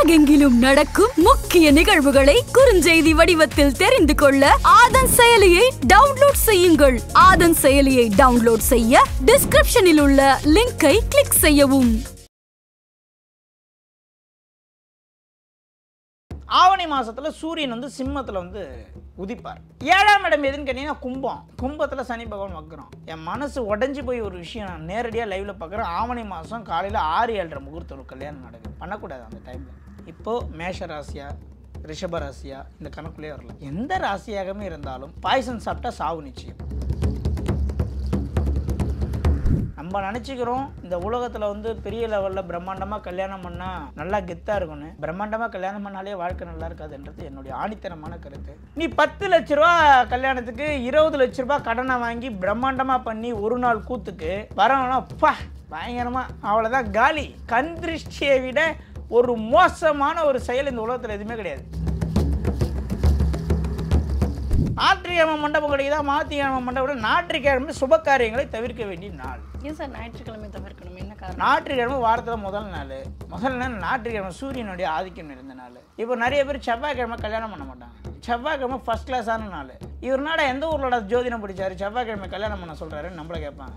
உலகெங்கிலும் நடக்கும் முக்கிய நிகழ்வுகளை குறுஞ்செய்தி வடிவத்தில் தெரிந்து கொள்ள ஆதன் செயலியை டவுன்லோட் செய்யுங்கள் ஆதன் செயலியை டவுன்லோட் செய்ய டிஸ்கிரிப்ஷனில் உள்ள லிங்கை கிளிக் செய்யவும் ஆவணி மாசத்துல சூரியன் வந்து சிம்மத்துல வந்து உதிப்பார் ஏழாம் இடம் எதுன்னு கேட்டீங்கன்னா கும்பம் கும்பத்துல சனி பகவான் வக்குறோம் என் மனசு உடஞ்சி போய் ஒரு விஷயம் நான் நேரடியாக லைவ்ல பார்க்குறேன் ஆவணி மாதம் காலையில் ஆறு ஏழரை முகூர்த்தம் கல்யாணம் நடக்குது பண்ணக்கூடாது அந்த டைமில் இப்போ மேஷ ராசியா ரிஷப ராசியா இந்த கணக்குள்ளே வரல எந்த ராசியாகவே இருந்தாலும் பாய்சன் சாப்பிட்டா சாவு நிச்சயம் நம்ம நினச்சிக்கிறோம் இந்த உலகத்தில் வந்து பெரிய லெவலில் பிரம்மாண்டமாக கல்யாணம் பண்ணால் நல்லா கெத்தாக இருக்கும்னு பிரம்மாண்டமாக கல்யாணம் பண்ணாலே வாழ்க்கை நல்லா இருக்காதுன்றது என்னுடைய ஆணித்தனமான கருத்து நீ பத்து லட்ச ரூபா கல்யாணத்துக்கு இருபது லட்ச ரூபா கடனை வாங்கி பிரம்மாண்டமாக பண்ணி ஒரு நாள் கூத்துக்கு வரவனா பா பயங்கரமாக அவ்வளோதான் காலி கண் திருஷ்டியை விட ஒரு மோசமான ஒரு செயல் இந்த உலகத்தில் எதுவுமே கிடையாது ஞாயிற்றுக்கிழமை மண்டபம் கிடைக்குதா மாத்திக்கிழமை மண்டபம் ஞாயிற்றுக்கிழமை சுப காரியங்களை தவிர்க்க வேண்டிய நாள் ஏன் சார் ஞாயிற்றுக்கிழமை தவிர்க்கணும் என்ன காரணம் ஞாயிற்றுக்கிழமை வாரத்தில் முதல் நாள் முதல் நாள் ஞாயிற்றுக்கிழமை சூரியனுடைய ஆதிக்கம் இருந்த நாள் இப்போ நிறைய பேர் செவ்வாய்க்கிழமை கல்யாணம் பண்ண மாட்டாங்க செவ்வாய்க்கிழமை ஃபர்ஸ்ட் கிளாஸான நாள் இவர் நாட எந்த ஊரோட ஜோதிடம் படிச்சாரு செவ்வாய்க்கிழமை கல்யாணம் பண்ண சொல்றாருன்னு நம்மள கேட்பாங்க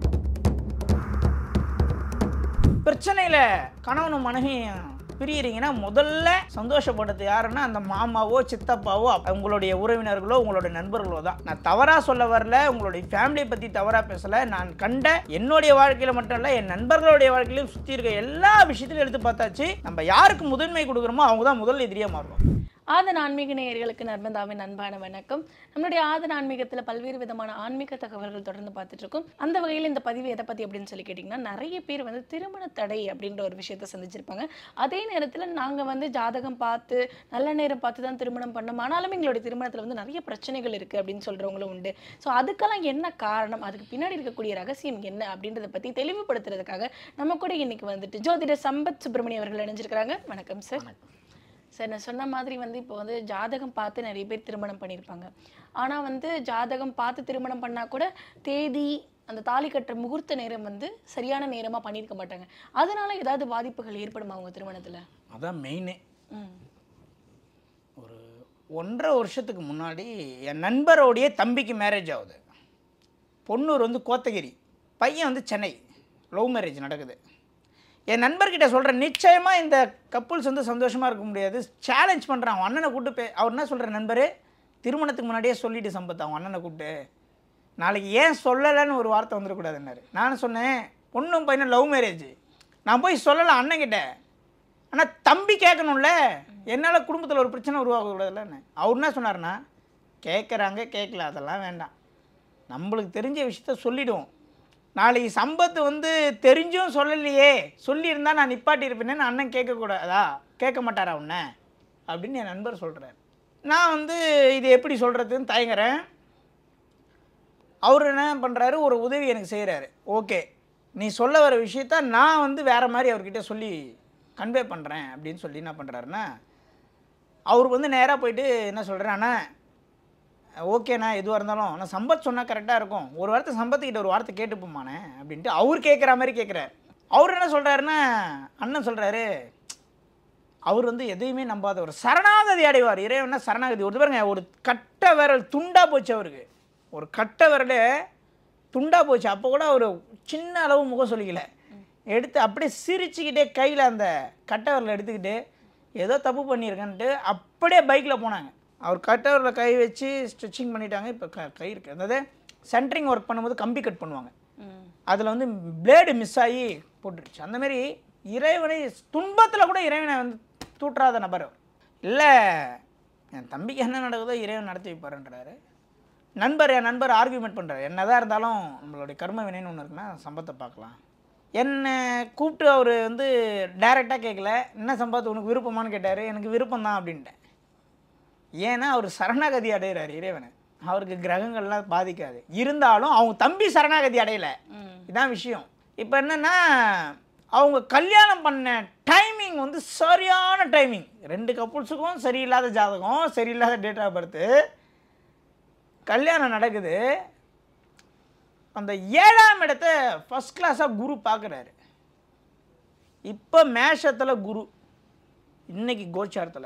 பிரச்சனையில் கணவனும் மனைவியும் பிரியறீங்கன்னா முதல்ல சந்தோஷப்படுறது யாருன்னா அந்த மாமாவோ சித்தப்பாவோ உங்களுடைய உறவினர்களோ உங்களுடைய நண்பர்களோ தான் நான் தவறாக சொல்ல வரல உங்களுடைய ஃபேமிலியை பற்றி தவறாக பேசலை நான் கண்ட என்னுடைய வாழ்க்கையில் மட்டும் இல்லை என் நண்பர்களுடைய வாழ்க்கையிலும் சுற்றி இருக்க எல்லா விஷயத்திலும் எடுத்து பார்த்தாச்சு நம்ம யாருக்கு முதன்மை கொடுக்குறோமோ அவங்க தான் முதல் எதிரியாக மாறுவோம் ஆதன் ஆன்மீக நேயர்களுக்கு நர்மதாவின் அன்பான வணக்கம் நம்மளுடைய ஆதன் ஆன்மீகத்தில் பல்வேறு விதமான ஆன்மீக தகவல்கள் தொடர்ந்து பார்த்துட்டு இருக்கோம் அந்த வகையில் இந்த பதிவு எதை பற்றி அப்படின்னு சொல்லி கேட்டிங்கன்னா நிறைய பேர் வந்து திருமண தடை அப்படின்ற ஒரு விஷயத்தை சந்திச்சிருப்பாங்க அதே நேரத்தில் நாங்கள் வந்து ஜாதகம் பார்த்து நல்ல நேரம் பார்த்து தான் திருமணம் பண்ணோம் ஆனாலும் எங்களுடைய திருமணத்தில் வந்து நிறைய பிரச்சனைகள் இருக்குது அப்படின்னு சொல்கிறவங்களும் உண்டு ஸோ அதுக்கெல்லாம் என்ன காரணம் அதுக்கு பின்னாடி இருக்கக்கூடிய ரகசியம் என்ன அப்படின்றத பற்றி தெளிவுபடுத்துறதுக்காக நம்ம கூட இன்னைக்கு வந்துட்டு ஜோதிடர் சம்பத் சுப்பிரமணியம் அவர்கள் இணைஞ்சிருக்கிறாங்க வணக்கம் சார் சார் நான் சொன்ன மாதிரி வந்து இப்போ வந்து ஜாதகம் பார்த்து நிறைய பேர் திருமணம் பண்ணியிருப்பாங்க ஆனால் வந்து ஜாதகம் பார்த்து திருமணம் பண்ணால் கூட தேதி அந்த தாலி கட்டுற முகூர்த்த நேரம் வந்து சரியான நேரமாக பண்ணியிருக்க மாட்டாங்க அதனால ஏதாவது பாதிப்புகள் ஏற்படுமா அவங்க திருமணத்தில் அதான் மெயினே ம் ஒரு ஒன்றரை வருஷத்துக்கு முன்னாடி என் நண்பரோடைய தம்பிக்கு மேரேஜ் ஆகுது பொண்ணூர் வந்து கோத்தகிரி பையன் வந்து சென்னை லவ் மேரேஜ் நடக்குது என் நண்பர்கிட்ட சொல்கிறேன் நிச்சயமாக இந்த கப்புள்ஸ் வந்து சந்தோஷமாக இருக்க முடியாது சேலஞ்ச் பண்ணுறான் அவன் அண்ணனை கூப்பிட்டு பே அவர் என்ன சொல்கிற நண்பர் திருமணத்துக்கு முன்னாடியே சொல்லிட்டு சம்பத் அவன் அண்ணனை கூப்பிட்டு நாளைக்கு ஏன் சொல்லலைன்னு ஒரு வார்த்தை வந்துடக்கூடாதுன்னாரு நானும் சொன்னேன் பொண்ணும் பையனும் லவ் மேரேஜ் நான் போய் சொல்லலாம் அண்ணன்கிட்ட ஆனால் தம்பி கேட்கணும்ல என்னால் குடும்பத்தில் ஒரு பிரச்சனை உருவாகக்கூடாதுல்லன்னு அவர் என்ன சொன்னார்னா கேட்குறாங்க கேட்கல அதெல்லாம் வேண்டாம் நம்மளுக்கு தெரிஞ்ச விஷயத்த சொல்லிடுவோம் நாளைக்கு சம்பத்து வந்து தெரிஞ்சும் சொல்லலையே சொல்லியிருந்தா நான் நிப்பாட்டி இருப்பேனேன்னு அண்ணன் கேட்கக்கூடாதா கேட்க மாட்டாரா உன்னை அப்படின்னு என் நண்பர் சொல்கிறார் நான் வந்து இது எப்படி சொல்கிறதுன்னு தயங்குறேன் அவர் என்ன பண்ணுறாரு ஒரு உதவி எனக்கு செய்கிறாரு ஓகே நீ சொல்ல வர விஷயத்த நான் வந்து வேறு மாதிரி அவர்கிட்ட சொல்லி கன்வே பண்ணுறேன் அப்படின்னு சொல்லி என்ன பண்ணுறாருன்னா அவர் வந்து நேராக போயிட்டு என்ன சொல்கிறேன் அண்ணா ஓகேண்ணா எதுவாக இருந்தாலும் நான் சம்பத் சொன்னால் கரெக்டாக இருக்கும் ஒரு வார்த்தை சம்பத்துக்கிட்ட ஒரு வார்த்தை கேட்டுப்போமாண்ணே அப்படின்ட்டு அவர் கேட்குற மாதிரி கேட்குறாரு அவர் என்ன சொல்கிறாருன்னா அண்ணன் சொல்கிறாரு அவர் வந்து எதையுமே நம்பாத ஒரு சரணாகதி அடைவார் இறைவனா சரணாகதி ஒரு பாருங்க ஒரு கட்டை விரல் துண்டாக போச்சு அவருக்கு ஒரு கட்டை விரல் துண்டாக போச்சு அப்போ கூட அவர் சின்ன அளவு முகம் சொல்லிக்கல எடுத்து அப்படியே சிரிச்சுக்கிட்டே கையில் அந்த கட்டை விரலை எடுத்துக்கிட்டு ஏதோ தப்பு பண்ணியிருக்கேன்ட்டு அப்படியே பைக்கில் போனாங்க அவர் கட்டை விரலில் கை வச்சு ஸ்டிச்சிங் பண்ணிட்டாங்க இப்போ க கை இருக்குது அதாவது சென்ட்ரிங் ஒர்க் பண்ணும்போது கம்பி கட் பண்ணுவாங்க ம் அதில் வந்து பிளேடு மிஸ் ஆகி போட்டுருச்சு அந்த மாதிரி இறைவனை துன்பத்தில் கூட இறைவனை வந்து தூற்றாத நபர் அவர். இல்லை என் தம்பிக்கு என்ன நடக்குதோ இறைவன் நடத்தி வைப்பாருன்றாரு நண்பர் என் நண்பர் ஆர்கியூமெண்ட் பண்ணுறாரு என்னதான் இருந்தாலும் நம்மளுடைய கர்ம வினைன்னு ஒன்று இருக்குன்னா சம்பத்தை பார்க்கலாம் என்னை கூப்பிட்டு அவர் வந்து டைரெக்டாக கேட்கல என்ன சம்பவத்து உனக்கு விருப்பமான்னு கேட்டார் எனக்கு விருப்பம் தான் அப்படின்ட்டேன் ஏன்னா அவர் சரணாகதி அடைகிறார் இறைவனை அவருக்கு கிரகங்கள்லாம் பாதிக்காது இருந்தாலும் அவங்க தம்பி சரணாகதி அடையலை ம் இதான் விஷயம் இப்போ என்னென்னா அவங்க கல்யாணம் பண்ண டைமிங் வந்து சரியான டைமிங் ரெண்டு கப்புள்ஸுக்கும் சரியில்லாத ஜாதகம் சரியில்லாத டேட் ஆஃப் பர்த்து கல்யாணம் நடக்குது அந்த ஏழாம் இடத்த ஃபஸ்ட் கிளாஸாக குரு பார்க்குறாரு இப்போ மேஷத்தில் குரு இன்னைக்கு கோச்சாரத்தில்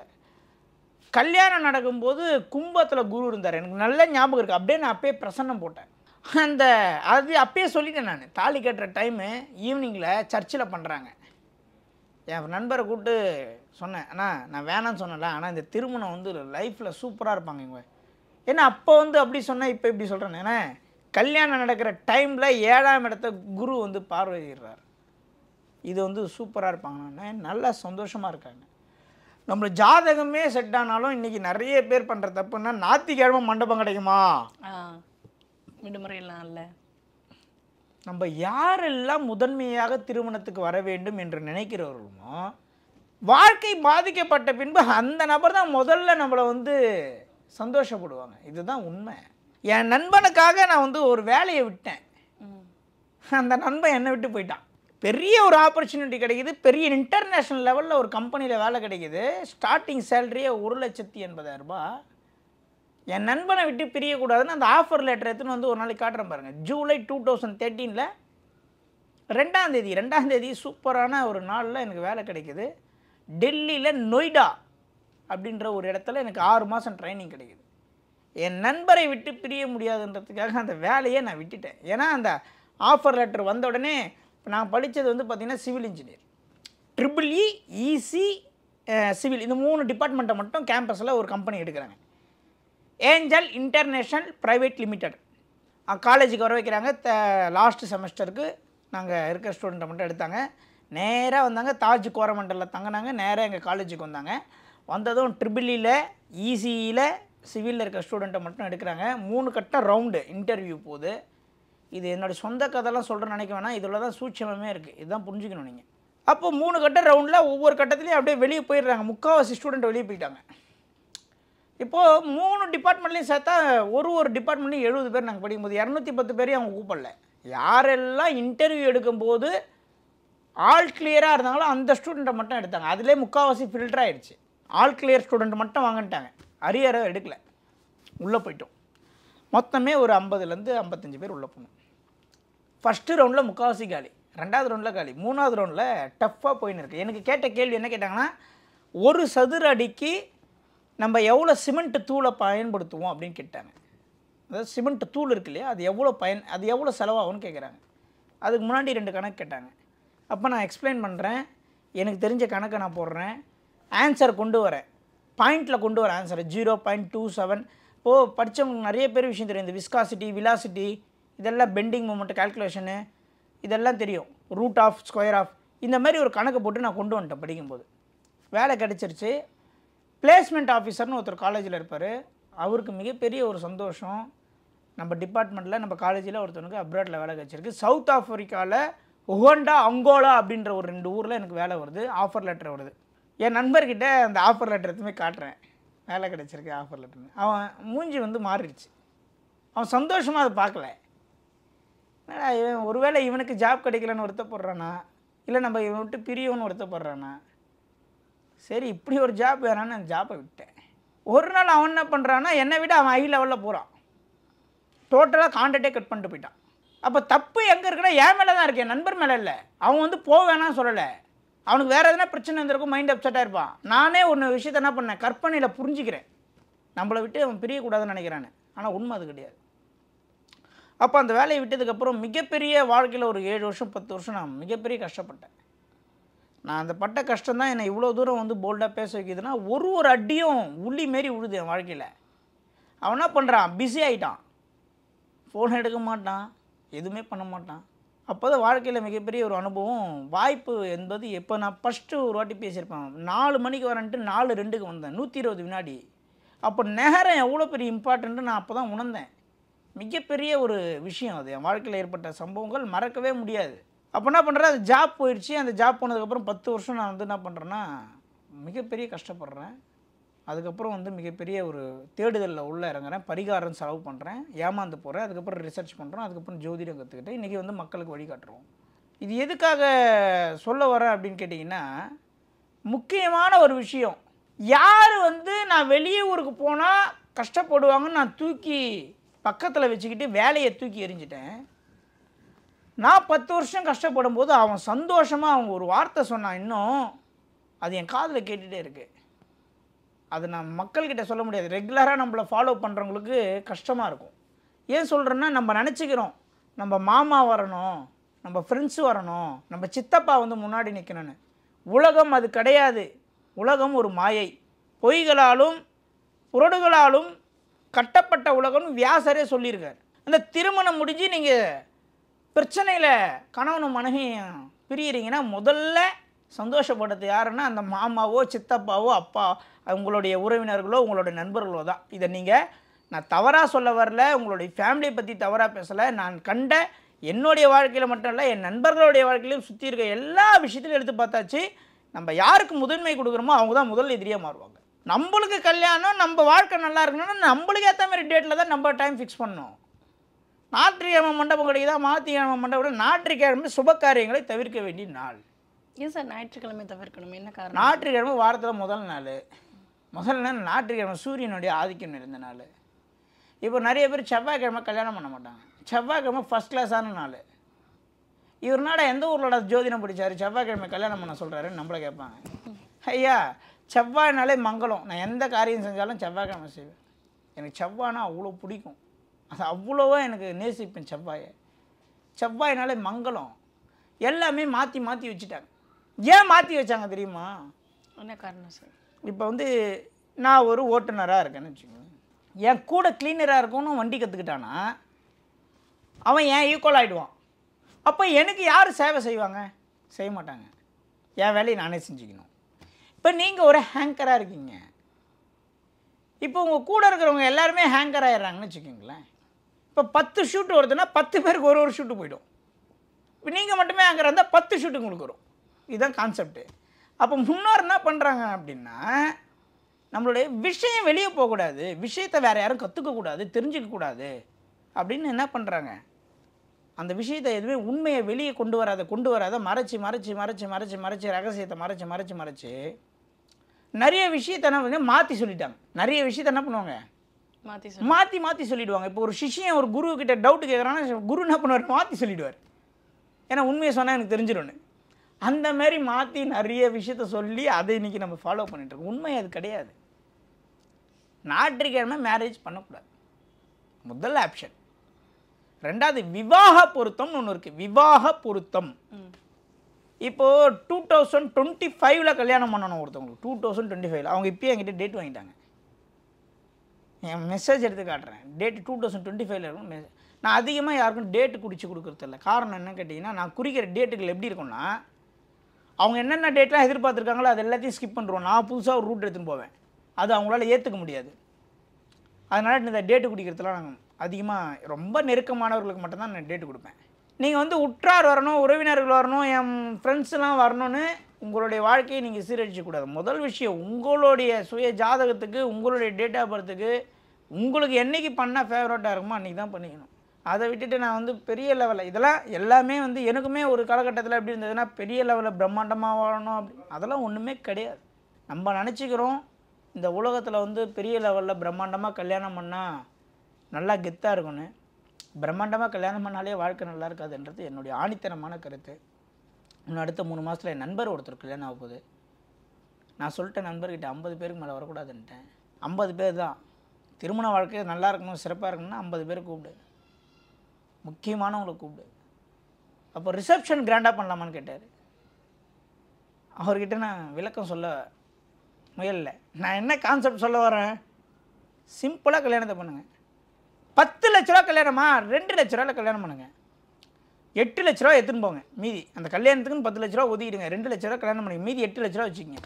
கல்யாணம் நடக்கும்போது கும்பத்தில் குரு இருந்தார் எனக்கு நல்ல ஞாபகம் இருக்குது அப்படியே நான் அப்பயே பிரசன்னம் போட்டேன் அந்த அது அப்பயே சொல்லிட்டேன் நான் தாலி கட்டுற டைமு ஈவினிங்கில் சர்ச்சில் பண்ணுறாங்க என் நண்பரை கூப்பிட்டு சொன்னேன் அண்ணா நான் வேணாம்னு சொன்னேன்ல ஆனால் இந்த திருமணம் வந்து லைஃப்பில் சூப்பராக இருப்பாங்க இவங்க ஏன்னா அப்போ வந்து அப்படி சொன்னேன் இப்போ இப்படி சொல்கிறேன் ஏன்னா கல்யாணம் நடக்கிற டைமில் ஏழாம் இடத்த குரு வந்து பார்வையிடுறார் இது வந்து சூப்பராக இருப்பாங்கண்ணே நல்லா சந்தோஷமாக இருக்காங்க நம்ம ஜாதகமே செட் ஆனாலும் இன்றைக்கி நிறைய பேர் பண்ணுற தப்புன்னா ஞாயிற்றுக்கிழமை மண்டபம் கிடைக்குமா ஆ விடுமுறையெல்லாம் இல்லை நம்ம யாரெல்லாம் முதன்மையாக திருமணத்துக்கு வர வேண்டும் என்று நினைக்கிறவர்களுமோ வாழ்க்கை பாதிக்கப்பட்ட பின்பு அந்த நபர் தான் முதல்ல நம்மளை வந்து சந்தோஷப்படுவாங்க இதுதான் உண்மை என் நண்பனுக்காக நான் வந்து ஒரு வேலையை விட்டேன் ம் அந்த நண்பன் என்னை விட்டு போயிட்டான் பெரிய ஒரு ஆப்பர்ச்சுனிட்டி கிடைக்குது பெரிய இன்டர்நேஷ்னல் லெவலில் ஒரு கம்பெனியில் வேலை கிடைக்குது ஸ்டார்டிங் சேலரியே ஒரு லட்சத்தி எண்பதாயிரம் ரூபாய் என் நண்பனை விட்டு பிரியக்கூடாதுன்னு அந்த ஆஃபர் லெட்டர் எடுத்துன்னு வந்து ஒரு நாளைக்கு காட்டுறேன் பாருங்கள் ஜூலை டூ தௌசண்ட் தேர்ட்டீனில் ரெண்டாம் தேதி ரெண்டாம் தேதி சூப்பரான ஒரு நாளில் எனக்கு வேலை கிடைக்குது டெல்லியில் நொய்டா அப்படின்ற ஒரு இடத்துல எனக்கு ஆறு மாதம் ட்ரைனிங் கிடைக்குது என் நண்பரை விட்டு பிரிய முடியாதுன்றதுக்காக அந்த வேலையை நான் விட்டுட்டேன் ஏன்னா அந்த ஆஃபர் லெட்டர் வந்த உடனே இப்போ நான் படித்தது வந்து பார்த்திங்கன்னா civil engineer triple E EC civil இந்த மூணு டிபார்ட்மெண்ட்டை மட்டும் கேம்பஸில் ஒரு கம்பெனி எடுக்கிறாங்க ஏஞ்சல் இன்டர்நேஷ்னல் ப்ரைவேட் லிமிடெட் காலேஜுக்கு வர வைக்கிறாங்க லாஸ்ட் செமஸ்டருக்கு நாங்கள் இருக்கிற ஸ்டூடெண்ட்டை மட்டும் எடுத்தாங்க நேராக வந்தாங்க தாஜ் கோரமண்டலில் தங்கினாங்க நேராக எங்கள் காலேஜுக்கு வந்தாங்க வந்ததும் ட்ரிபிளியில் இசியில் சிவிலில் இருக்க ஸ்டூடெண்ட்டை மட்டும் எடுக்கிறாங்க மூணு கட்டம் ரவுண்டு இன்டர்வியூ போகுது இது என்னோடய சொந்த கதைலாம் சொல்கிறேன்னு நினைக்க வேணாம் இதில் தான் சூட்சமே இருக்குது இதுதான் புரிஞ்சுக்கணும் நீங்கள் அப்போ மூணு கட்ட ரவுண்டில் ஒவ்வொரு கட்டத்துலேயும் அப்படியே வெளியே போயிடுறாங்க முக்கால்வாசி ஸ்டூடெண்ட் வெளியே போயிட்டாங்க இப்போது மூணு டிபார்ட்மெண்ட்லேயும் சேர்த்தா ஒரு ஒரு டிபார்ட்மெண்ட்லையும் எழுபது பேர் நாங்கள் படிக்கும்போது இரநூத்தி பத்து பேரையும் அவங்க கூப்பிடல யாரெல்லாம் இன்டர்வியூ எடுக்கும்போது ஆல் கிளியராக இருந்தாங்களோ அந்த ஸ்டூடெண்ட்டை மட்டும் எடுத்தாங்க அதிலே முக்கால்வாசி ஃபில்டர் ஆயிடுச்சு ஆல் கிளியர் ஸ்டூடெண்ட் மட்டும் வாங்கிட்டாங்க அரியரை எடுக்கல உள்ளே போயிட்டோம் மொத்தமே ஒரு ஐம்பதுலேருந்து ஐம்பத்தஞ்சு பேர் உள்ளே போனோம் ஃபஸ்ட்டு ரவுண்டில் முக்கால்வாசி காலி ரெண்டாவது ரவுண்டில் காலி மூணாவது ரவுண்டில் டஃப்பாக போயின்னு இருக்கு எனக்கு கேட்ட கேள்வி என்ன கேட்டாங்கன்னா ஒரு சதுர அடிக்கு நம்ம எவ்வளோ சிமெண்ட் தூளை பயன்படுத்துவோம் அப்படின்னு கேட்டாங்க அதாவது சிமெண்ட் தூள் இருக்கு இல்லையா அது எவ்வளோ பயன் அது எவ்வளோ செலவாகும்னு கேட்குறாங்க அதுக்கு முன்னாடி ரெண்டு கணக்கு கேட்டாங்க அப்போ நான் எக்ஸ்பிளைன் பண்ணுறேன் எனக்கு தெரிஞ்ச கணக்கை நான் போடுறேன் ஆன்சர் கொண்டு வரேன் பாயிண்டில் கொண்டு வரேன் answer zero point two seven இப்போது படித்தவங்களுக்கு நிறைய பேர் விஷயம் தெரியும் இந்த விஸ்காசிட்டி விலாசிட்டி இதெல்லாம் பெண்டிங் மூமெண்ட் கால்குலேஷனு இதெல்லாம் தெரியும் ரூட் ஆஃப் ஸ்கொயர் ஆஃப் இந்த மாதிரி ஒரு கணக்கு போட்டு நான் கொண்டு வந்துட்டேன் படிக்கும்போது வேலை கிடச்சிருச்சு பிளேஸ்மெண்ட் ஆஃபீஸர்னு ஒருத்தர் காலேஜில் இருப்பார் அவருக்கு மிகப்பெரிய ஒரு சந்தோஷம் நம்ம டிபார்ட்மெண்ட்டில் நம்ம காலேஜில் ஒருத்தனுக்கு அப்ராட்டில் வேலை கிடச்சிருக்கு சவுத் ஆஃப்ரிக்காவில் உகண்டா அங்கோலா அப்படின்ற ஒரு ரெண்டு ஊரில் எனக்கு வேலை வருது ஆஃபர் லெட்டர் வருது என் நண்பர்கிட்ட அந்த ஆஃபர் லெட்டர் எதுவுமே காட்டுறேன் வேலை கிடச்சிருக்கு ஆஃபர் லெட்டர்னு அவன் மூஞ்சி வந்து மாறிடுச்சு அவன் சந்தோஷமாக அதை பார்க்கல என்னடா இவன் ஒருவேளை இவனுக்கு ஜாப் கிடைக்கலன்னு வருத்தப்படுறானா இல்லை நம்ம இவன் விட்டு பிரியவன்னு வருத்தப்படுறானா சரி இப்படி ஒரு ஜாப் வேணான்னு நான் ஜாப்பை விட்டேன் ஒரு நாள் அவன் என்ன பண்ணுறான்னா என்னை விட அவன் ஹை லெவலில் போகிறான் டோட்டலாக கான்டாக்டே கட் பண்ணிட்டு போயிட்டான் அப்போ தப்பு எங்கே இருக்குன்னா என் மேலே தான் இருக்கு என் நண்பர் மேலே இல்லை அவன் வந்து போக வேணாம்னு சொல்லலை அவனுக்கு வேறு எதனா பிரச்சனை இருந்திருக்கும் மைண்ட் அப்செட்டாக இருப்பான் நானே ஒன்று விஷயத்த என்ன பண்ணேன் கற்பனையில் புரிஞ்சுக்கிறேன் நம்மளை விட்டு அவன் பிரியக்கூடாதுன்னு நினைக்கிறானே ஆனால் உண்மை அது கிடையாது அப்போ அந்த வேலையை விட்டதுக்கப்புறம் மிகப்பெரிய வாழ்க்கையில் ஒரு ஏழு வருஷம் பத்து வருஷம் நான் மிகப்பெரிய கஷ்டப்பட்டேன் நான் அந்த பட்ட கஷ்டம் தான் என்னை இவ்வளோ தூரம் வந்து போல்டாக பேச வைக்கிதுன்னா ஒரு ஒரு அடியும் உள்ளி மாரி விழுது என் வாழ்க்கையில் அவன் என்ன பண்ணுறான் பிஸி ஆகிட்டான் ஃபோன் எடுக்க மாட்டான் எதுவுமே பண்ண மாட்டான் அப்போ தான் வாழ்க்கையில் மிகப்பெரிய ஒரு அனுபவம் வாய்ப்பு என்பது எப்போ நான் ஃபஸ்ட்டு ஒரு வாட்டி பேசியிருப்பேன் நாலு மணிக்கு வரேன்ட்டு நாலு ரெண்டுக்கு வந்தேன் நூற்றி இருபது வினாடி அப்போ நேரம் எவ்வளோ பெரிய இம்பார்ட்டன்ட்டு நான் அப்போ தான் உணர்ந்தேன் மிகப்பெரிய ஒரு விஷயம் அது என் வாழ்க்கையில் ஏற்பட்ட சம்பவங்கள் மறக்கவே முடியாது அப்போ என்ன பண்ணுறேன் அது ஜாப் போயிடுச்சு அந்த ஜாப் போனதுக்கப்புறம் பத்து வருஷம் நான் வந்து என்ன பண்ணுறேன்னா மிகப்பெரிய கஷ்டப்படுறேன் அதுக்கப்புறம் வந்து மிகப்பெரிய ஒரு தேடுதலில் உள்ளே இறங்குறேன் பரிகாரம் செலவு பண்ணுறேன் ஏமாந்து போகிறேன் அதுக்கப்புறம் ரிசர்ச் பண்ணுறோம் அதுக்கப்புறம் ஜோதிடம் கற்றுக்கிட்டு இன்றைக்கி வந்து மக்களுக்கு வழிகாட்டுறோம் இது எதுக்காக சொல்ல வரேன் அப்படின்னு கேட்டிங்கன்னா முக்கியமான ஒரு விஷயம் யார் வந்து நான் வெளியே ஊருக்கு போனால் கஷ்டப்படுவாங்கன்னு நான் தூக்கி பக்கத்தில் வச்சுக்கிட்டு வேலையை தூக்கி எறிஞ்சிட்டேன் நான் பத்து வருஷம் கஷ்டப்படும் போது அவன் சந்தோஷமாக அவங்க ஒரு வார்த்தை சொன்னான் இன்னும் அது என் காதில் கேட்டுகிட்டே இருக்குது அது நான் மக்கள்கிட்ட சொல்ல முடியாது ரெகுலராக நம்மளை ஃபாலோ பண்ணுறவங்களுக்கு கஷ்டமாக இருக்கும் ஏன் சொல்கிறேன்னா நம்ம நினச்சிக்கிறோம் நம்ம மாமா வரணும் நம்ம ஃப்ரெண்ட்ஸு வரணும் நம்ம சித்தப்பா வந்து முன்னாடி நிற்கணும்னு உலகம் அது கிடையாது உலகம் ஒரு மாயை பொய்களாலும் புரடுகளாலும் கட்டப்பட்ட உலகம்னு வியாசரே சொல்லியிருக்கார் அந்த திருமணம் முடிஞ்சு நீங்கள் பிரச்சனையில் கணவனும் மனைவியும் பிரியறீங்கன்னா முதல்ல சந்தோஷப்படுறது யாருன்னா அந்த மாமாவோ சித்தப்பாவோ அப்பா உங்களுடைய உறவினர்களோ உங்களுடைய நண்பர்களோ தான் இதை நீங்கள் நான் தவறாக சொல்ல வரல உங்களுடைய ஃபேமிலியை பற்றி தவறாக பேசலை நான் கண்ட என்னுடைய வாழ்க்கையில் மட்டும் இல்லை என் நண்பர்களுடைய வாழ்க்கையிலும் சுற்றி இருக்க எல்லா விஷயத்திலும் எடுத்து பார்த்தாச்சு நம்ம யாருக்கு முதன்மை கொடுக்குறோமோ அவங்க தான் முதல் எதிரியாக மாறுவாங்க நம்மளுக்கு கல்யாணம் நம்ம வாழ்க்கை நல்லா இருக்கணும்னா நம்மளுக்கு ஏற்ற மாதிரி டேட்டில் தான் நம்ம டைம் ஃபிக்ஸ் பண்ணணும் ஞாயிற்றுக்கிழமை மண்டபம் கிடைக்குதா மாத்திக்கிழமை மண்டபம் ஞாயிற்றுக்கிழமை சுப காரியங்களை தவிர்க்க வேண்டிய நாள் ஏன் சார் ஞாயிற்றுக்கிழமை தவிர்க்கணும் என்ன காரணம் ஞாயிற்றுக்கிழமை வாரத்தில் முதல் நாள் முதல் நாள் ஞாயிற்றுக்கிழமை சூரியனுடைய ஆதிக்கம் இருந்த நாள் இப்போ நிறைய பேர் செவ்வாய்க்கிழமை கல்யாணம் பண்ண மாட்டாங்க செவ்வாய்க்கிழமை ஃபஸ்ட் கிளாஸான நாள் இவர்னாட எந்த ஊரோட ஜோதிடம் படிச்சாரு செவ்வாய்க்கிழமை கல்யாணம் பண்ண சொல்கிறாருன்னு நம்மளை கேட்பாங்க ஐயா செவ்வாய்னாலே மங்களம் நான் எந்த காரியம் செஞ்சாலும் செவ்வாய்க்கிழமை செய்வேன் எனக்கு செவ்வாய்னா அவ்வளோ பிடிக்கும் அது அவ்வளோவா எனக்கு நேசிப்பேன் செவ்வாயை செவ்வாய்னாலே மங்களம் எல்லாமே மாற்றி மாற்றி வச்சுட்டாங்க ஏன் மாற்றி வச்சாங்க தெரியுமா என்ன காரணம் சார் இப்போ வந்து நான் ஒரு ஓட்டுநராக இருக்கேன்னு வச்சுக்கோங்க என் கூட க்ளீனராக இருக்கணும் வண்டி கற்றுக்கிட்டானா அவன் ஏன் ஈக்குவல் ஆகிடுவான் அப்போ எனக்கு யார் சேவை செய்வாங்க செய்ய மாட்டாங்க என் வேலையை நானே செஞ்சுக்கணும் இப்போ நீங்கள் ஒரு ஹேங்கராக இருக்கீங்க இப்போ உங்கள் கூட இருக்கிறவங்க எல்லாருமே ஹேங்கர் ஆயிடுறாங்கன்னு வச்சுக்கோங்களேன் இப்போ பத்து ஷூட் வருதுன்னா பத்து பேருக்கு ஒரு ஒரு ஷூட்டு போயிடும் இப்போ நீங்கள் மட்டுமே அங்கே இருந்தால் பத்து ஷூட்டு உங்களுக்கு வரும் இதுதான் கான்செப்ட்டு அப்போ முன்னோர் என்ன பண்ணுறாங்க அப்படின்னா நம்மளுடைய விஷயம் வெளியே போகக்கூடாது விஷயத்தை வேறு யாரும் கற்றுக்கக்கூடாது தெரிஞ்சுக்கக்கூடாது அப்படின்னு என்ன பண்ணுறாங்க அந்த விஷயத்தை எதுவுமே உண்மையை வெளியே கொண்டு வராத கொண்டு வராத மறைச்சி மறைச்சி மறைச்சி மறைச்சி மறைச்சி ரகசியத்தை மறைச்சி மறைச்சி மறைச்சி நிறைய விஷயத்தை என்ன பண்ணி மாற்றி சொல்லிட்டாங்க நிறைய விஷயத்தை என்ன பண்ணுவாங்க மாற்றி சார் மாற்றி மாற்றி சொல்லிடுவாங்க இப்போ ஒரு சிஷ்யன் ஒரு குரு கிட்ட டவுட் கேட்குறான்னா குரு என்ன பண்ணுவார் மாற்றி சொல்லிடுவார் ஏன்னா உண்மையை சொன்னால் எனக்கு தெரிஞ்சிடும்னு அந்த மாதிரி மாற்றி நிறைய விஷயத்த சொல்லி அதை இன்னைக்கு நம்ம ஃபாலோ பண்ணிட்டு இருக்கோம் உண்மை அது கிடையாது ஞாயிற்றுக்கிழமை மேரேஜ் பண்ணக்கூடாது முதல் ஆப்ஷன் ரெண்டாவது விவாக பொருத்தம்னு ஒன்று இருக்குது விவாக பொருத்தம் ம் இப்போது டூ தௌசண்ட் டுவெண்ட்டி ஃபைவ்ல கல்யாணம் பண்ணணும் ஒருத்தவங்களுக்கு டூ தௌசண்ட் டுவெண்ட்டி ஃபைவ்ல அவங்க இப்போயே என்கிட்ட டேட் வாங்கிட்டாங்க என் மெசேஜ் எடுத்து காட்டுறேன் டேட் டூ தௌசண்ட் டுவெண்ட்டி ஃபைவ்ல இருக்கும் message. நான் அதிகமாக யாருக்கும் டேட்டு குடிச்சு கொடுக்குறதில்ல காரணம் என்ன கேட்டிங்கன்னா நான் குறிக்கிற டேட்டுகள் எப்படி இருக்கும்னா அவங்க என்னென்ன டேட்லாம் எதிர்பார்த்துருக்காங்களோ அது எல்லாத்தையும் ஸ்கிப் பண்ணுறோம் நான் புதுசாக ஒரு ரூட் எடுத்துன்னு போவேன் அது அவங்களால ஏற்றுக்க முடியாது அதனால் இந்த டேட்டு குடிக்கிறதுலாம் நாங்கள் அதிகமாக ரொம்ப நெருக்கமானவர்களுக்கு மட்டும்தான் நான் டேட்டு கொடுப்பேன் நீங்கள் வந்து உற்றார் வரணும் உறவினர்கள் வரணும் என் ஃப்ரெண்ட்ஸ்லாம் வரணும்னு உங்களுடைய வாழ்க்கையை நீங்கள் சீரழிச்சக்கூடாது முதல் விஷயம் உங்களுடைய சுய ஜாதகத்துக்கு உங்களுடைய டேட் ஆஃப் பர்த்துக்கு உங்களுக்கு என்னைக்கு பண்ணால் ஃபேவரட்டாக இருக்குமோ அன்றைக்கி தான் பண்ணிக்கணும் அதை விட்டுட்டு நான் வந்து பெரிய லெவலில் இதெல்லாம் எல்லாமே வந்து எனக்குமே ஒரு காலகட்டத்தில் எப்படி இருந்ததுன்னா பெரிய லெவலில் பிரம்மாண்டமாக வாழணும் அப்படி அதெல்லாம் ஒன்றுமே கிடையாது நம்ம நினச்சிக்கிறோம் இந்த உலகத்தில் வந்து பெரிய லெவலில் பிரம்மாண்டமாக கல்யாணம் பண்ணால் நல்லா கெத்தாக இருக்கும்னு பிரம்மாண்டமாக கல்யாணம் பண்ணாலே வாழ்க்கை நல்லா இருக்காதுன்றது என்னுடைய ஆணித்தனமான கருத்து இன்னும் அடுத்த மூணு மாதத்தில் என் நண்பர் ஒருத்தர் கல்யாணம் ஆக போகுது நான் சொல்லிட்டேன் நண்பர்கிட்ட ஐம்பது பேருக்கு மேலே வரக்கூடாதுன்ட்டேன் ஐம்பது பேர் தான் திருமண வாழ்க்கை நல்லா இருக்கணும் சிறப்பாக இருக்கணும்னா ஐம்பது பேர் கூப்பிடு முக்கியமானவங்களை கூப்பிடு அப்போ ரிசப்ஷன் கிராண்டாக பண்ணலாமான்னு கேட்டார் அவர்கிட்ட நான் விளக்கம் சொல்ல முயல்ல நான் என்ன கான்செப்ட் சொல்ல வரேன் சிம்பிளாக கல்யாணத்தை பண்ணுங்க பத்து லட்ச ரூபா கல்யாணமா ரெண்டு லட்ச ரூபாயில் கல்யாணம் பண்ணுங்க எட்டு லட்ச ரூபா எடுத்துன்னு போங்க மீதி அந்த கல்யாணத்துக்குன்னு பத்து லட்ச ரூபா ஒதுக்கிடுங்க ரெண்டு லட்ச ரூபா கல்யாணம் பண்ணுங்க மீதி எட்டு லட்ச ரூபா வச்சுக்கோங்க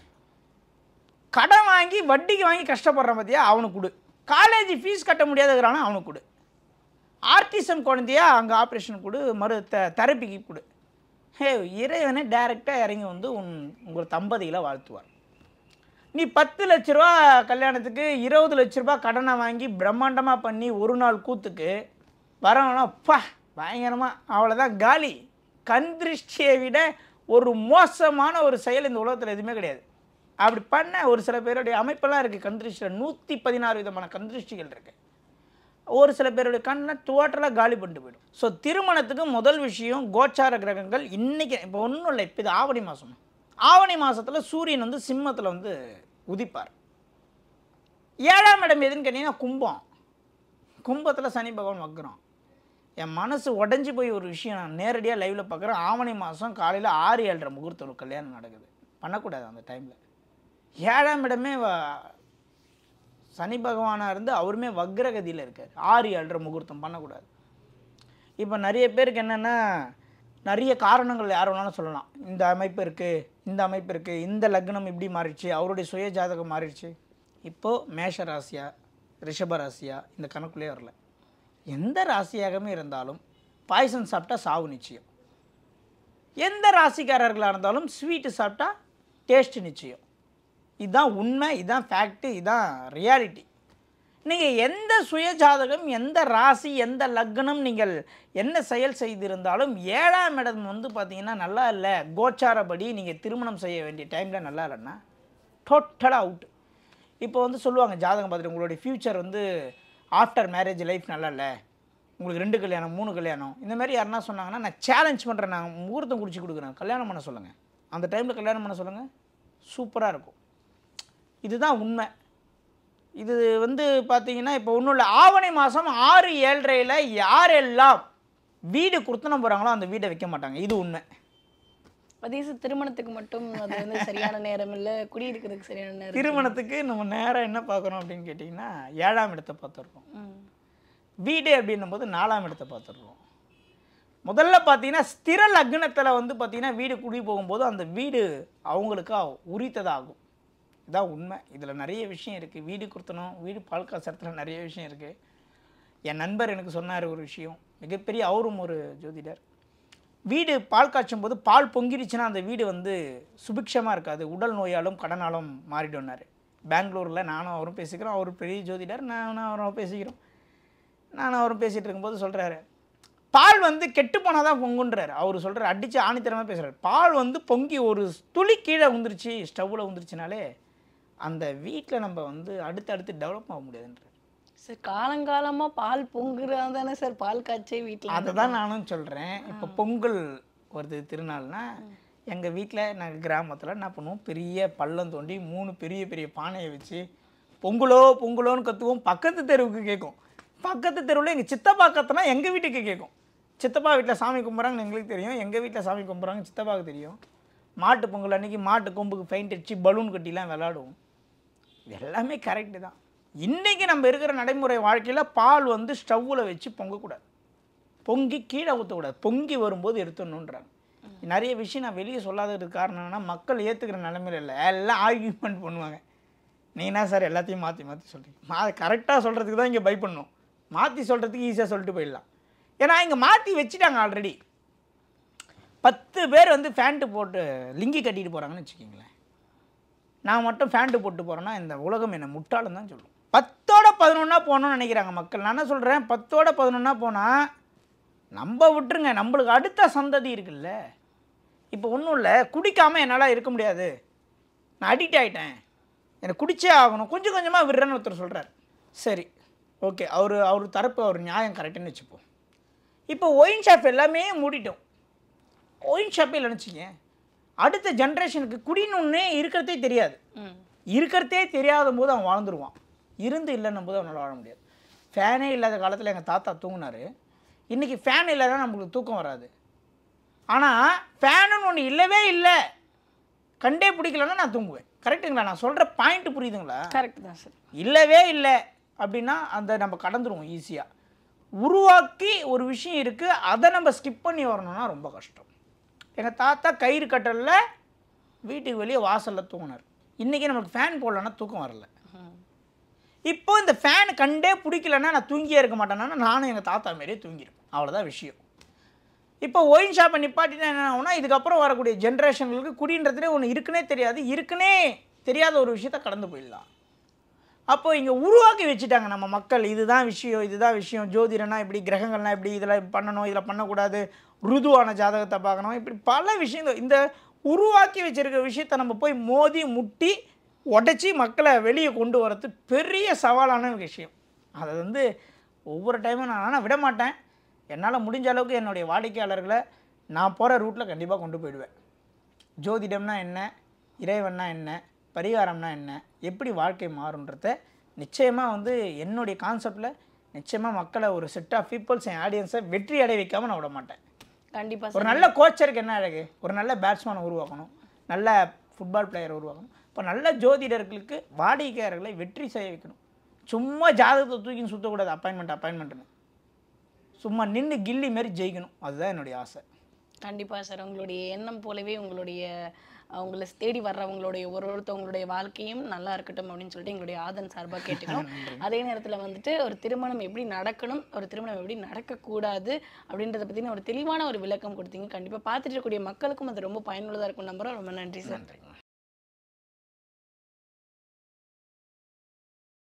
கடன் வாங்கி வட்டிக்கு வாங்கி கஷ்டப்படுறான் பார்த்தியா அவனுக்கு கொடு காலேஜ் ஃபீஸ் கட்ட முடியாதுங்கிறானா அவனுக்கு கொடு ஆர்டிசன் குழந்தையா அங்கே ஆப்ரேஷன் கொடு மறு த தெரப்பிக்கு கொடு ஹே இறைவனே டைரெக்டாக இறங்கி வந்து உன் உங்கள் தம்பதிகளை வாழ்த்துவார் நீ பத்து லட்ச ரூபா கல்யாணத்துக்கு இருபது லட்ச ரூபா கடனை வாங்கி பிரம்மாண்டமாக பண்ணி ஒரு நாள் கூத்துக்கு வரவனா பா பயங்கரமாக அவ்வளோதான் காலி கண் திருஷ்டியை விட ஒரு மோசமான ஒரு செயல் இந்த உலகத்தில் எதுவுமே கிடையாது அப்படி பண்ண ஒரு சில பேருடைய அமைப்பெல்லாம் இருக்குது கண் திருஷ்டியில் நூற்றி பதினாறு விதமான கண் திருஷ்டிகள் இருக்குது ஒரு சில பேருடைய கண்ணை டோட்டலாக காலி பண்ணிட்டு போயிடும் ஸோ திருமணத்துக்கு முதல் விஷயம் கோச்சார கிரகங்கள் இன்றைக்கி இப்போ ஒன்றும் இல்லை இப்போ இது ஆவணி மாதம் ஆவணி மாதத்தில் சூரியன் வந்து சிம்மத்தில் வந்து உதிப்பார் ஏழாம் இடம் எதுன்னு கேட்டிங்கன்னா கும்பம் கும்பத்தில் சனி பகவான் வக்குறோம் என் மனசு உடஞ்சி போய் ஒரு விஷயம் நான் நேரடியாக லைவில் பார்க்குறேன் ஆவணி மாதம் காலையில் ஆறு ஏழரை முகூர்த்தம் ஒரு கல்யாணம் நடக்குது பண்ணக்கூடாது அந்த டைமில் ஏழாம் இடமே வ- சனி பகவானாக இருந்து அவருமே வக்ரகதியில் இருக்கார் ஆறு ஏழரை முகூர்த்தம் பண்ணக்கூடாது இப்போ நிறைய பேருக்கு என்னென்னா நிறைய காரணங்கள் யார் வேணாலும் சொல்லலாம் இந்த அமைப்பு இருக்குது இந்த அமைப்பு இருக்குது இந்த லக்னம் இப்படி மாறிடுச்சு அவருடைய சுய ஜாதகம் மாறிடுச்சு இப்போது மேஷ ராசியா ரிஷப ராசியா இந்த கணக்குள்ளே வரல எந்த ராசியாகவே இருந்தாலும் பாய்சன் சாப்பிட்டா சாவு நிச்சயம் எந்த ராசிக்காரர்களாக இருந்தாலும் ஸ்வீட்டு சாப்பிட்டா டேஸ்ட் நிச்சயம் இதுதான் உண்மை இதுதான் ஃபேக்ட்டு இதுதான் ரியாலிட்டி நீங்கள் எந்த சுயஜாதகம் எந்த ராசி எந்த லக்னம் நீங்கள் என்ன செயல் செய்திருந்தாலும் ஏழாம் இடம் வந்து பார்த்தீங்கன்னா நல்லா இல்லை கோச்சாரப்படி நீங்கள் திருமணம் செய்ய வேண்டிய டைமில் நல்லா இல்லைன்னா டோட்டலாக அவுட் இப்போ வந்து சொல்லுவாங்க ஜாதகம் பார்த்துட்டு உங்களுடைய ஃப்யூச்சர் வந்து ஆஃப்டர் மேரேஜ் லைஃப் நல்லா இல்லை உங்களுக்கு ரெண்டு கல்யாணம் மூணு கல்யாணம் இந்த மாதிரி யாருன்னா சொன்னாங்கன்னா நான் சேலஞ்ச் பண்ணுறேன் நான் முகூர்த்தம் குடிச்சு கொடுக்குறேன் கல்யாணம் பண்ண சொல்லுங்கள் அந்த டைமில் கல்யாணம் பண்ண சொல்லுங்கள் சூப்பராக இருக்கும் இதுதான் உண்மை இது வந்து பார்த்தீங்கன்னா இப்போ ஒன்றும் இல்லை ஆவணி மாதம் ஆறு ஏழரையில் யாரெல்லாம் வீடு கொடுத்தனம் போகிறாங்களோ அந்த வீடை வைக்க மாட்டாங்க இது உண்மை அதே திருமணத்துக்கு மட்டும் அது வந்து சரியான நேரம் இல்லை குடியிருக்கிறதுக்கு சரியான நேரம் திருமணத்துக்கு நம்ம நேரம் என்ன பார்க்குறோம் அப்படின்னு கேட்டிங்கன்னா ஏழாம் இடத்தை பார்த்துருக்கோம் ம். வீடு அப்படின்னும் போது நாலாம் இடத்தை பார்த்துருக்கோம் முதல்ல பார்த்தீங்கன்னா ஸ்திர லக்னத்தில் வந்து பார்த்தீங்கன்னா வீடு குடி போகும்போது அந்த வீடு அவங்களுக்கு உரித்ததாகும் இதான் உண்மை இதில் நிறைய விஷயம் இருக்குது வீடு கொடுத்தணும் வீடு பால் காசத்தில் நிறைய விஷயம் இருக்குது என் நண்பர் எனக்கு சொன்னார் ஒரு விஷயம் மிகப்பெரிய அவரும் ஒரு ஜோதிடர் வீடு பால் காய்ச்சும் போது பால் பொங்கிருச்சுன்னா அந்த வீடு வந்து சுபிக்ஷமாக இருக்காது உடல் நோயாலும் கடனாலும் மாறிடும்னாரு பெங்களூரில் நானும் அவரும் பேசிக்கிறோம் அவர் பெரிய ஜோதிடர் நானும் அவரும் பேசிக்கிறோம் நானும் அவரும் பேசிகிட்டு இருக்கும்போது சொல்கிறாரு பால் வந்து கெட்டு போனால் தான் பொங்குன்றாரு அவர் சொல்கிறார் அடித்து ஆணித்தரமாக பேசுகிறார் பால் வந்து பொங்கி ஒரு துளி கீழே வந்துருச்சு ஸ்டவ்வில் வந்துருச்சுனாலே அந்த வீட்டில் நம்ம வந்து அடுத்து அடுத்து டெவலப் ஆக முடியாதுன்றார் சார் காலங்காலமா பால் பொங்குறா தானே சார் பால் காய்ச்சே வீட்டில் அதை தான் நானும் சொல்கிறேன் இப்போ பொங்கல் வருது திருநாள்னா எங்கள் வீட்டில் நாங்கள் கிராமத்தில் என்ன பண்ணுவோம் பெரிய பள்ளம் தோண்டி மூணு பெரிய பெரிய பானையை வச்சு பொங்கலோ பொங்கலோன்னு கத்துவோம் பக்கத்து தெருவுக்கு கேட்கும் பக்கத்து தெருவில் எங்கள் சித்தப்பா கத்துனா எங்கள் வீட்டுக்கு கேட்கும் சித்தப்பா வீட்டில் சாமி கும்பிட்றாங்கன்னு எங்களுக்கு தெரியும் எங்கள் வீட்டில் சாமி கும்பிட்றாங்க சித்தப்பாவுக்கு தெரியும் மாட்டு பொங்கல் அன்னைக்கு மாட்டு கொம்புக்கு பெயிண்ட் அடிச்சு பலூன் கட்டிலாம் விளாடுவோம் இது எல்லாமே கரெக்டு தான் இன்றைக்கி நம்ம இருக்கிற நடைமுறை வாழ்க்கையில் பால் வந்து ஸ்டவ்வில் வச்சு பொங்கக்கூடாது பொங்கி கீழே ஊற்றக்கூடாது பொங்கி வரும்போது எடுத்துடணுன்றாங்க நிறைய விஷயம் நான் வெளியே சொல்லாததுக்கு காரணம் என்னன்னா மக்கள் ஏற்றுக்கிற நிலைமையில இல்லை எல்லாம் ஆர்கியூமெண்ட் பண்ணுவாங்க நீ என்ன சார் எல்லாத்தையும் மாற்றி மாற்றி சொல்கிறீங்க மா கரெக்டாக சொல்கிறதுக்கு தான் இங்கே பயப்படணும் மாற்றி சொல்கிறதுக்கு ஈஸியாக சொல்லிட்டு போயிடலாம் ஏன்னா இங்கே மாற்றி வச்சுட்டாங்க ஆல்ரெடி பத்து பேர் வந்து ஃபேண்ட்டு போட்டு லிங்கி கட்டிட்டு போகிறாங்கன்னு வச்சுக்கிங்களேன் நான் மட்டும் ஃபேண்ட்டு போட்டு போகிறேன்னா இந்த உலகம் என்னை முட்டாளம் தான் சொல்லும் பத்தோட பதினொன்றா போகணும்னு நினைக்கிறாங்க மக்கள் நான் என்ன சொல்கிறேன் பத்தோட பதினொன்றா போனால் நம்ம விட்டுருங்க நம்மளுக்கு அடுத்த சந்ததி இருக்குல்ல இப்போ ஒன்றும் இல்லை குடிக்காமல் என்னால் இருக்க முடியாது நான் அடிக்ட் ஆகிட்டேன் எனக்கு குடிச்சே ஆகணும் கொஞ்சம் கொஞ்சமாக விடுறேன்னு ஒருத்தர் சொல்கிறார் சரி ஓகே அவர் அவர் தரப்பு அவர் நியாயம் கரெக்டுன்னு வச்சுப்போம் இப்போ ஒயின் ஷாப் எல்லாமே மூடிட்டோம் ஒயின் ஷாப்பே இல்லைன்னு வச்சுங்க அடுத்த ஜென்ரேஷனுக்கு குடின்னு இருக்கிறதே தெரியாது ம் இருக்கிறதே தெரியாத போது அவன் வாழ்ந்துருவான் இருந்து இல்லைன்னும் போது அவனால் வாழ முடியாது ஃபேனே இல்லாத காலத்தில் எங்கள் தாத்தா தூங்கினாரு இன்றைக்கி ஃபேன் இல்லாதான் நம்மளுக்கு தூக்கம் வராது ஆனால் ஃபேனுன்னு ஒன்று இல்லவே இல்லை கண்டே பிடிக்கலன்னா நான் தூங்குவேன் கரெக்டுங்களா நான் சொல்கிற பாயிண்ட் புரியுதுங்களா கரெக்ட் தான் சார் இல்லவே இல்லை அப்படின்னா அந்த நம்ம கடந்துருவோம் ஈஸியாக உருவாக்கி ஒரு விஷயம் இருக்குது அதை நம்ம ஸ்கிப் பண்ணி வரணும்னா ரொம்ப கஷ்டம் எங்கள் தாத்தா கயிறு கட்டலில் வீட்டுக்கு வெளியே வாசலில் தூங்கினார் இன்றைக்கி நமக்கு ஃபேன் போடலன்னா தூக்கம் வரல இப்போ இந்த ஃபேன் கண்டே பிடிக்கலன்னா நான் தூங்கியே இருக்க மாட்டேன்னா நானும் எங்கள் தாத்தா மாரியே தூங்கியிருப்பேன் அவ்வளோதான் விஷயம் இப்போ ஒயின் ஷாப்பை நிப்பாட்டினா என்ன ஆகும்னா இதுக்கப்புறம் வரக்கூடிய ஜென்ரேஷன்களுக்கு குடின்றதுலே ஒன்று இருக்குன்னே தெரியாது இருக்குன்னே தெரியாத ஒரு விஷயத்த கடந்து போயிடலாம் அப்போ இங்கே உருவாக்கி வச்சுட்டாங்க நம்ம மக்கள் இதுதான் விஷயம் இதுதான் விஷயம் ஜோதிடனா இப்படி கிரகங்கள்லாம் இப்படி இதில் பண்ணணும் இதில் பண்ணக்கூடாது ருதுவான ஜாதகத்தை பார்க்கணும் இப்படி பல விஷயங்கள் இந்த உருவாக்கி வச்சிருக்க விஷயத்த நம்ம போய் மோதி முட்டி உடச்சி மக்களை வெளியே கொண்டு வரது பெரிய சவாலான விஷயம் அதை வந்து ஒவ்வொரு டைமும் நான் ஆனால் விட மாட்டேன் என்னால் முடிஞ்ச அளவுக்கு என்னுடைய வாடிக்கையாளர்களை நான் போகிற ரூட்டில் கண்டிப்பாக கொண்டு போயிடுவேன் ஜோதிடம்னா என்ன இறைவன்னா என்ன பரிகாரம்னா என்ன எப்படி வாழ்க்கை மாறுன்றத நிச்சயமாக வந்து என்னுடைய கான்செப்டில் நிச்சயமாக மக்களை ஒரு செட் ஆஃப் பீப்புள்ஸ் என் ஆடியன்ஸை வெற்றி அடைய வைக்காம நான் விட மாட்டேன் கண்டிப்பா ஒரு நல்ல கோச்சருக்கு என்ன அழகு ஒரு நல்ல பேட்ஸ்மேனை உருவாக்கணும் நல்ல ஃபுட்பால் பிளேயரை உருவாக்கணும் இப்போ நல்ல ஜோதிடர்களுக்கு வாடிக்கையாளர்களை வெற்றி செய்ய வைக்கணும் சும்மா ஜாதகத்தை தூக்கி சுற்றக்கூடாது அப்பாயின்மெண்ட் அப்பாயின்மெண்ட்னு சும்மா நின்று கில்லி மாரி ஜெயிக்கணும் அதுதான் என்னுடைய ஆசை கண்டிப்பா சார் உங்களுடைய எண்ணம் போலவே உங்களுடைய அஹ், உங்களை தேடி வர்றவங்களுடைய ஒரு ஒருத்தவங்களுடைய வாழ்க்கையும் நல்லா இருக்கட்டும் அப்படின்னு சொல்லிட்டு எங்களுடைய ஆதன் சார்பாக கேட்டுக்கிறோம் அதே நேரத்துல வந்துட்டு ஒரு திருமணம் எப்படி நடக்கணும் ஒரு திருமணம் எப்படி நடக்கக்கூடாது அப்படின்றத பத்தின ஒரு தெளிவான ஒரு விளக்கம் கொடுத்தீங்க கண்டிப்பா பார்த்துட்டு இருக்கக்கூடிய மக்களுக்கும் அது ரொம்ப பயனுள்ளதா இருக்கும் நம்புறோம் ரொம்ப நன்றி சார் நன்றி